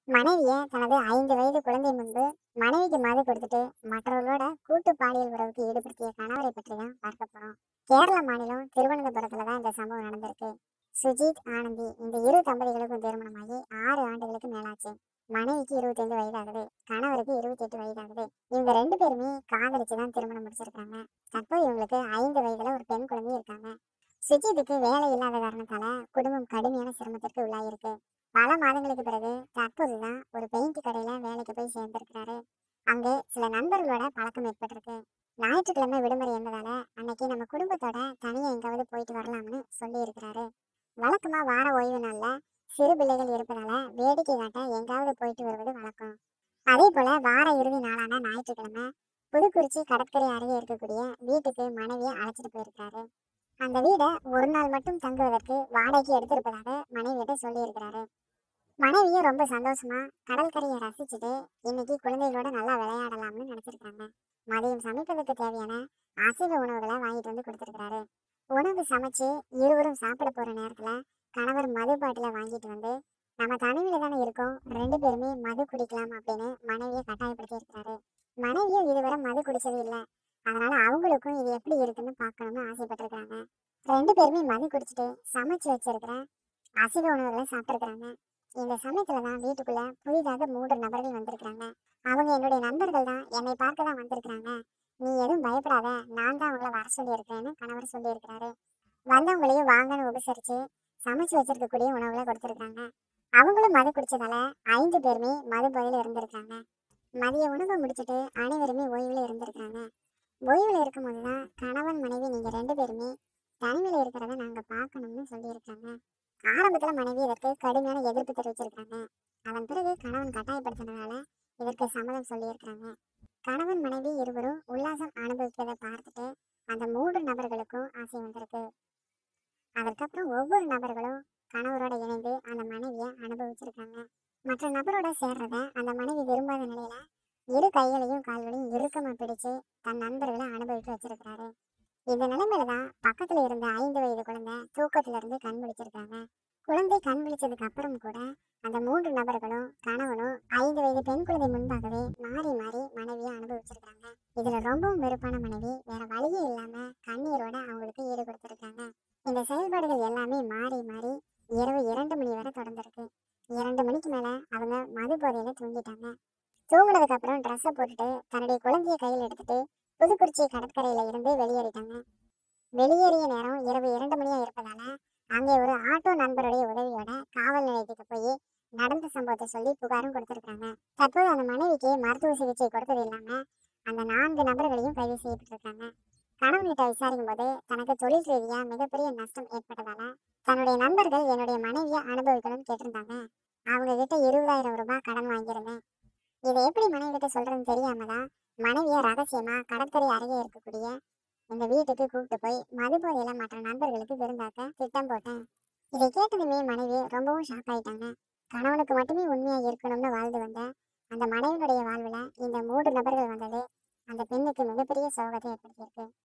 மனைவிய தனது ஐந்து வயது குழந்தை முன்பு மனைவிக்கு மது கொடுத்துட்டு மற்றவர்களோட கூட்டு பாலியல் உறவுக்கு ஈடுபடுத்திய கணவரை பற்றி தான் பார்க்க போறோம் கேரள மாநிலம் திருவனந்தபுரத்துல தான் இந்த சம்பவம் நடந்திருக்கு சுஜித் ஆனந்தி இந்த இரு தம்பதிகளுக்கும் திருமணமாகி ஆறு ஆண்டுகளுக்கு மேலாச்சு மனைவிக்கு இருபத்தைந்து வயதாகுது கணவருக்கு இருபத்தி எட்டு வயதாகுது இவங்க ரெண்டு பேருமே காதலிச்சு தான் திருமணம் முடிச்சிருக்காங்க தற்போது இவங்களுக்கு ஐந்து வயதுல ஒரு பெண் குழந்தை இருக்காங்க சுஜித்துக்கு வேலை இல்லாத காரணத்தால குடும்பம் கடுமையான சிரமத்திற்கு உள்ளாயிருக்கு பல மாதங்களுக்கு பிறகு தற்போதுதான் ஒரு பெயிண்ட் கடையில வேலைக்கு போய் சேர்ந்திருக்கிறாரு அங்கே சில நண்பர்களோட பழக்கம் ஏற்பட்டிருக்கு ஞாயிற்றுக்கிழமை விடுமுறை என்பதால அன்னைக்கு நம்ம குடும்பத்தோட தனியா எங்காவது போயிட்டு வரலாம்னு சொல்லி இருக்கிறாரு வழக்கமா வார ஓய்வு நாள்ல சிறு பிள்ளைகள் இருப்பதால வேடிக்கை காட்ட எங்காவது போயிட்டு வருவது வழக்கம் அதே போல வார இறுதி நாளான ஞாயிற்றுக்கிழமை புதுக்குறிச்சி கடற்கரை அருகே இருக்கக்கூடிய வீட்டுக்கு மனைவியை அழைச்சிட்டு போயிருக்காரு அந்த வீடை ஒரு நாள் மட்டும் தங்குவதற்கு வாடகைக்கு எடுத்திருப்பதாக மனைவியிட்ட சொல்லியிருக்கிறாரு மனைவியும் ரொம்ப சந்தோஷமா கடற்கரையை ரசிச்சுட்டு இன்னைக்கு குழந்தைகளோட நல்லா விளையாடலாம்னு நினைச்சிருக்காங்க மதியம் சமைப்பதற்கு தேவையான அசைவ உணவுகளை வாங்கிட்டு வந்து கொடுத்துருக்காரு உணவு சமைச்சு இருவரும் சாப்பிட போற நேரத்துல கணவர் மது பாட்டில வாங்கிட்டு வந்து நம்ம தனிமையில தானே இருக்கோம் ரெண்டு பேருமே மது குடிக்கலாம் அப்படின்னு மனைவியை கட்டாயப்படுத்தி இருக்கிறாரு மனைவியும் இதுவரை மது குடிச்சது இல்லை அதனால அவங்களுக்கும் இது எப்படி இருக்குன்னு பார்க்கணும்னு ஆசைப்பட்டிருக்காங்க ரெண்டு பேருமே மது குடிச்சிட்டு சமைச்சு வச்சிருக்கிற அசைவ உணவுகளை சாப்பிட்டுருக்காங்க இந்த சமயத்துல தான் வீட்டுக்குள்ள புதிதாக மூன்று நபர்கள் வந்திருக்காங்க அவங்க என்னுடைய நண்பர்கள் தான் என்னை பார்க்க தான் வந்திருக்காங்க நீ எதுவும் பயப்படாத நான் தான் அவங்கள வர சொல்லியிருக்கிறேன்னு கணவர் சொல்லியிருக்கிறாரு வந்தவங்களையும் வாங்கன்னு உபசரிச்சு சமைச்சு வச்சிருக்கக்கூடிய உணவுகளை கொடுத்துருக்காங்க அவங்களும் மது குடிச்சதால ஐந்து பேருமே மது பதில இருந்திருக்காங்க மதிய உணவை முடிச்சிட்டு அனைவருமே ஓய்வுல இருந்திருக்காங்க ஓய்வுல இருக்கும்போது தான் கணவன் மனைவி நீங்க ரெண்டு பேருமே தனிமையில இருக்கிறத நாங்க பார்க்கணும்னு சொல்லியிருக்காங்க ஆரம்பத்துல மனைவி இதற்கு கடுமையான எதிர்ப்பு தெரிவிச்சிருக்காங்க அதன் பிறகு கணவன் கட்டாயப்படுத்தினதால இதற்கு சம்மதம் சொல்லியிருக்காங்க கணவன் மனைவி இருவரும் உல்லாசம் அனுபவிக்கிறதை பார்த்துட்டு அந்த மூன்று நபர்களுக்கும் ஆசை வந்திருக்கு அதற்கப்புறம் ஒவ்வொரு நபர்களும் கணவரோட இணைந்து அந்த மனைவியை அனுபவிச்சிருக்காங்க மற்ற நபரோட சேர்றத அந்த மனைவி விரும்பாத நிலையில இரு கைகளையும் கால்களையும் இறுக்கமா பிடிச்சு தன் நண்பர்களை அனுபவிக்க வச்சிருக்கிறாரு இந்த நிலைமையில தான் பக்கத்துல இருந்த ஐந்து வயது குழந்தை தூக்கத்துல இருந்து கண் விழிச்சிருக்காங்க குழந்தை கண் விழிச்சதுக்கு அப்புறம் கூட அந்த மூன்று நபர்களும் கணவனும் ஐந்து வயது பெண் குழந்தை முன்பாகவே மாறி மாறி மனைவியை அனுபவிச்சிருக்காங்க இதுல ரொம்பவும் வெறுப்பான மனைவி வேற வழியே இல்லாம கண்ணீரோட அவங்களுக்கு ஈடு கொடுத்திருக்காங்க இந்த செயல்பாடுகள் எல்லாமே மாறி மாறி இரவு இரண்டு மணி வரை தொடர்ந்திருக்கு இரண்டு மணிக்கு மேல அவங்க மது போதையில தூங்கிட்டாங்க தூங்குனதுக்கு அப்புறம் ட்ரெஸ்ஸை போட்டுட்டு தன்னுடைய குழந்தைய கையில் எடுத்துட்டு புதுக்குறிச்சி கடற்கரையில இருந்து வெளியேறிட்டாங்க வெளியேறிய நேரம் இரவு இரண்டு மணியா இருப்பதால அங்கே ஒரு ஆட்டோ நண்பருடைய உதவியோட காவல் நிலையத்துக்கு போய் நடந்த சம்பவத்தை சொல்லி புகாரும் கொடுத்திருக்காங்க தற்போது அந்த மனைவிக்கு மருத்துவ சிகிச்சை கொடுத்தது இல்லாம அந்த நான்கு நபர்களையும் கைது செய்யப்பட்டிருக்காங்க கணவன்கிட்ட விசாரிக்கும் போது தனக்கு தொழில் ரீதியா மிகப்பெரிய நஷ்டம் ஏற்பட்டதால தன்னுடைய நண்பர்கள் என்னுடைய மனைவியை அனுபவிக்கணும்னு கேட்டிருந்தாங்க அவங்க கிட்ட இருபதாயிரம் ரூபாய் கடன் வாங்கியிருந்தேன் இதை எப்படி மனைவி கிட்ட சொல்றதுன்னு தெரியாம தான் மனைவியை ரகசியமா கடற்கரை அருகே இருக்கக்கூடிய எங்க வீட்டுக்கு கூப்பிட்டு போய் மது போதையில மற்ற நண்பர்களுக்கு விருந்தாக்க திட்டம் போட்டேன் இதை கேட்டதுமே மனைவி ரொம்பவும் ஷாக் ஆயிட்டாங்க கணவனுக்கு மட்டுமே உண்மையா இருக்கணும்னு வாழ்ந்து வந்த அந்த மனைவியுடைய வாழ்வுல இந்த மூன்று நபர்கள் வந்தது அந்த பெண்ணுக்கு மிகப்பெரிய சோகத்தை ஏற்படுத்தியிருக்கு